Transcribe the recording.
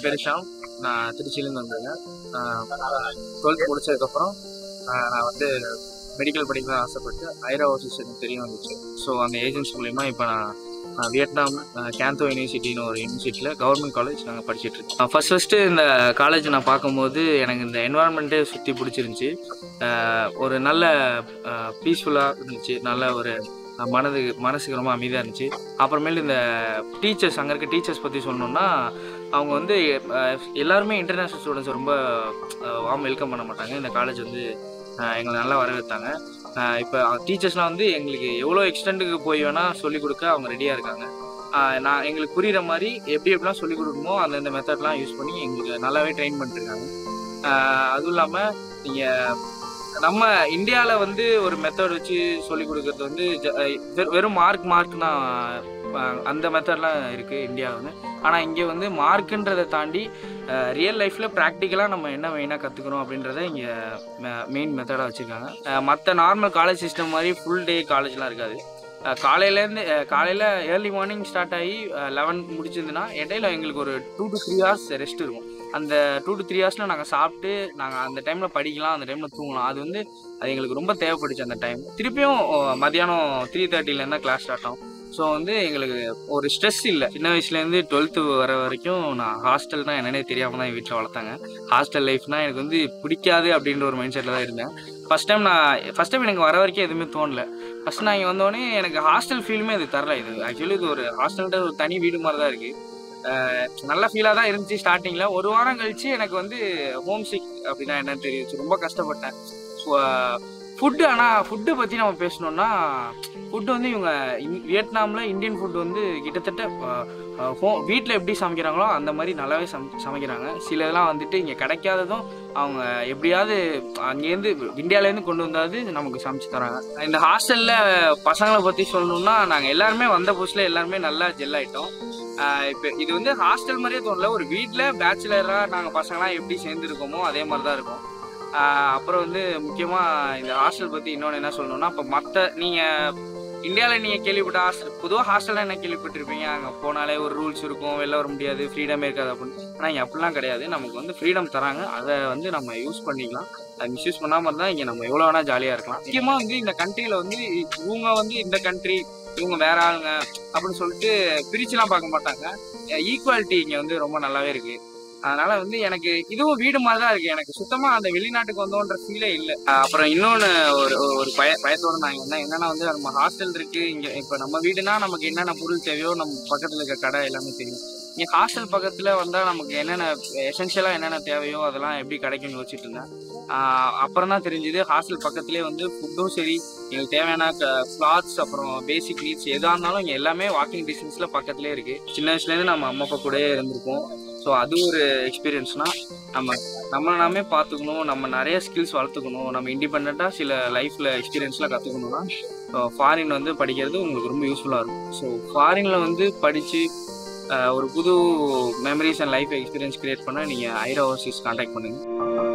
பேர் ஷாம் நான் திருச்சியிலேருந்து வந்திருக்கேன் டுவெல்த் முடிச்சதுக்கப்புறம் ஆஹ் நான் வந்து மெடிக்கல் படிக்க ஆசைப்பட்டு ஐரா ஓசிஸ் எனக்கு தெரிய வந்துச்சு ஸோ அந்த ஏஜென்சி மூலிமா இப்போ நான் நான் வியட்நாம் ஆஹ் கேந்தோ யூனிவர்சிட்டின்னு ஒரு யூனிவர்சிட்டியில் கவர்மெண்ட் காலேஜ் நாங்கள் படிச்சுட்டு இருக்கோம் ஃபர்ஸ்ட் ஃபஸ்ட்டு இந்த காலேஜ் நான் பார்க்கும்போது எனக்கு இந்த என்வாரன்மெண்ட்டே சுற்றி பிடிச்சிருந்துச்சி ஆஹ் ஒரு நல்ல பீஸ்ஃபுல்லாக இருந்துச்சு நல்ல ஒரு ஆஹ் மனதுக்கு மனசுக்கு ரொம்ப அமைதியாக இருந்துச்சு அப்புறமேல் இந்த டீச்சர்ஸ் அங்கே இருக்க டீச்சர்ஸ் பற்றி சொல்லணும்னா அவங்க வந்து அஹ், எல்லாருமே இன்டர்நேஷ்னல் ஸ்டூடெண்ட்ஸ் ரொம்ப வார்ம் வெல்கம் பண்ண மாட்டாங்க இந்த காலேஜ் வந்து அஹ், எங்களை நல்லா வரவேற்றாங்க இப்போ டீச்சர்ஸ்லாம் வந்து எங்களுக்கு எவ்வளோ எக்ஸ்டெண்டுக்கு போய் வேணால் சொல்லிக் கொடுக்க அவங்க ரெடியாக இருக்காங்க அஹ், நான் எங்களுக்கு புரிகிற மாதிரி எப்படி எப்படிலாம் சொல்லிக் கொடுக்கணுமோ அந்தந்த மெத்தட்லாம் யூஸ் பண்ணி எங்களுக்கு நல்லாவே ட்ரெயின் பண்ணிட்டுருக்காங்க அஹ், அதுவும் இல்லாமல் நீங்கள் நம்ம இந்தியாவில் வந்து ஒரு மெத்தட் வச்சு சொல்லிக் கொடுக்கறது வந்து ஜ- வெ- வெறும் மார்க் மார்க்னா அந்த மெத்தட்லாம் இருக்குது இந்தியாவில் ஆனால் இங்கே வந்து மார்க்குன்றதை தாண்டி ரியல் லைஃப்பில் ப்ராக்டிக்கலாக நம்ம என்ன மெயினாக கற்றுக்குறோம் அப்படின்றத இங்கே மெயின் மெத்தடாக வச்சுருக்காங்க மற்ற நார்மல் காலேஜ் சிஸ்டம் மாதிரி ஃபுல் டே காலேஜ்லாம் இருக்காது அஹ் காலையிலேருந்து காலையில் ஏர்லி மார்னிங் ஸ்டார்ட் ஆகி லெவன் முடிச்சிருந்துன்னா இடையில எங்களுக்கு ஒரு two to three hours rest இருக்கும் அந்த டூ டு த்ரீ ஹவர்ஸில் நாங்கள் சாப்பிட்டு நாங்கள் அந்த டைமில் படிக்கலாம் அந்த டைமில் தூங்கலாம் அது வந்து அது எங்களுக்கு ரொம்ப தேவைப்பட்டுச்சு அந்த டைம் திருப்பியும் அஹ், மத்தியானம் த்ரீ தேர்ட்டிலேருந்து தான் கிளாஸ் ஸ்டார்ட் ஆகும் ஸோ வந்து எங்களுக்கு ஒரு ஸ்ட்ரெஸ் இல்லை சின்ன வயசுலேருந்து டுவெல்த்து வர வரைக்கும் நான் ஹாஸ்டல் தான் என்னன்னே தெரியாமல் தான் என் வீட்டில் வளர்த்தாங்க ஹாஸ்டல் லைஃப்னா எனக்கு வந்து பிடிக்காது அப்படின்ற ஒரு மைண்ட் செட்டில் தான் இருந்தேன் ஃபஸ்ட் டைம் நான் ஃபஸ்ட் டைம் எனக்கு வர வரைக்கும் எதுவுமே தோணல ஃபஸ்ட் நான் இங்கே வந்தோடனே எனக்கு ஹாஸ்டல் ஃபீலுமே அது தரல இது ஆக்சுவலி இது ஒரு ஹாஸ்டல்ன்ற ஒரு தனி வீடு மாதிரி தான் இருக்குது நல்ல ஃபீலாக தான் இருந்துச்சு ஸ்டார்டிங்கில் ஒரு வாரம் கழிச்சு எனக்கு வந்து ஹோம் சிக் அப்படின்னா என்னன்னு தெரியுச்சு ரொம்ப கஷ்டப்பட்டேன் ஃபுட்டு ஆனால் ஃபுட்டு பற்றி நம்ம பேசணும்னா ஃபுட்டு வந்து இவங்க இந் வியட்நாமில் இந்தியன் ஃபுட் வந்து கிட்டத்தட்ட ஹோம் வீட்டில் எப்படி சமைக்கிறாங்களோ அந்த மாதிரி நல்லாவே சம் சமைக்கிறாங்க சில இதெல்லாம் வந்துட்டு இங்கே கிடைக்காததும் அவங்க எப்படியாவது அங்கேருந்து இந்தியாவிலேருந்து கொண்டு வந்தாவது நமக்கு சமைச்சு தராங்க இந்த ஹாஸ்டலில் பசங்களை பற்றி சொல்லணும்னா நாங்கள் எல்லாருமே வந்த புதுசில் எல்லாருமே நல்லா ஜெல் ஆகிட்டோம் இப்போ இது வந்து ஹாஸ்டல் மாதிரியே தோணல ஒரு வீட்டில் பேச்சுலராக நாங்கள் பசங்களாம் எப்படி சேர்ந்துருக்கோமோ அதே மாதிரி தான் இருக்கும் ஆஹ் அப்புறம் வந்து முக்கியமாக இந்த ஹாஸ்டல் பற்றி இன்னொன்று என்ன சொல்லணும்னா இப்போ மற்ற நீங்கள் இந்தியாவில் நீங்கள் கேள்விப்பட்ட ஹாஸ்டல் பொதுவாக ஹாஸ்டலில் என்ன கேள்விப்பட்டிருப்பீங்க அங்கே போனாலே ஒரு ரூல்ஸ் இருக்கும் வெளில வர முடியாது ஃப்ரீடமே இருக்காது அப்படின்னு ஆனால் இங்கே அப்படிலாம் கிடையாது நமக்கு வந்து ஃப்ரீடம் தராங்க அதை வந்து நம்ம யூஸ் பண்ணிக்கலாம் அதை மிஸ்யூஸ் பண்ணாமல் இருந்தால் இங்கே நம்ம எவ்வளோ வேணால் ஜாலியாக இருக்கலாம் முக்கியமாக வந்து இந்த கண்ட்ரியில் வந்து இவங்க வந்து இந்த கண்ட்ரி இவங்க வேற ஆளுங்க அப்படின்னு சொல்லிட்டு பிரிச்சுலாம் பார்க்க மாட்டாங்க ஈக்குவாலிட்டி இங்கே வந்து ரொம்ப நல்லாவே இருக்கு அதனால வந்து எனக்கு இதுவும் வீடு மாதிரி தான் இருக்கு எனக்கு சுத்தமா அந்த வெளிநாட்டுக்கு வந்தோன்ற ஃபீலே இல்லை அப்புறம் இன்னொன்று ஒரு ஒரு பய பயத்தோட நான் இங்க வந்தேன் என்னன்னா வந்து நம்ம ஹாஸ்டல் இருக்கு இங்க இப்போ நம்ம வீடுனா நமக்கு என்னென்ன பொருள் தேவையோ நம்ம பக்கத்துல இருக்க கடை எல்லாமே தெரியும் இங்க ஹாஸ்டல் பக்கத்துல வந்தா நமக்கு என்னென்ன எசென்ஷியலா என்னென்ன தேவையோ அதெல்லாம் எப்படி கிடைக்கும்னு யோசிச்சுட்டு இருந்தேன் ஆஹ் அப்புறம் தான் தெரிஞ்சது ஹாஸ்டல் பக்கத்துலேயே வந்து ஃபுட்டும் சரி எங்களுக்கு தேவையான கிளாத்ஸ் அப்புறம் பேசிக் நீட்ஸ் எதாக இருந்தாலும் இங்கே எல்லாமே வாக்கிங் டிஸ்டன்ஸ்ல பக்கத்துலேயே இருக்கு சின்ன வயசுலேருந்து நம்ம அம்மா அப்பா கூடயே இருந்திருக்கோம் ஸோ அது ஒரு எக்ஸ்பீரியன்ஸ்னா நம்ம நம்மளை நாமே பார்த்துக்கணும் நம்ம நிறைய ஸ்கில்ஸ் வளர்த்துக்கணும் நம்ம இண்டிபெண்ட்டாக சில லைஃப்பில் எக்ஸ்பீரியன்ஸ்லாம் கற்றுக்கணும்னா ஃபாரின் வந்து படிக்கிறது உங்களுக்கு ரொம்ப யூஸ்ஃபுல்லாக இருக்கும் ஸோ ஃபாரினில் வந்து படித்து ஒரு புது memories and life experience create பண்ண நீங்கள் ஐரா ஓவர்சீஸ் கான்டாக்ட் பண்ணுங்கள்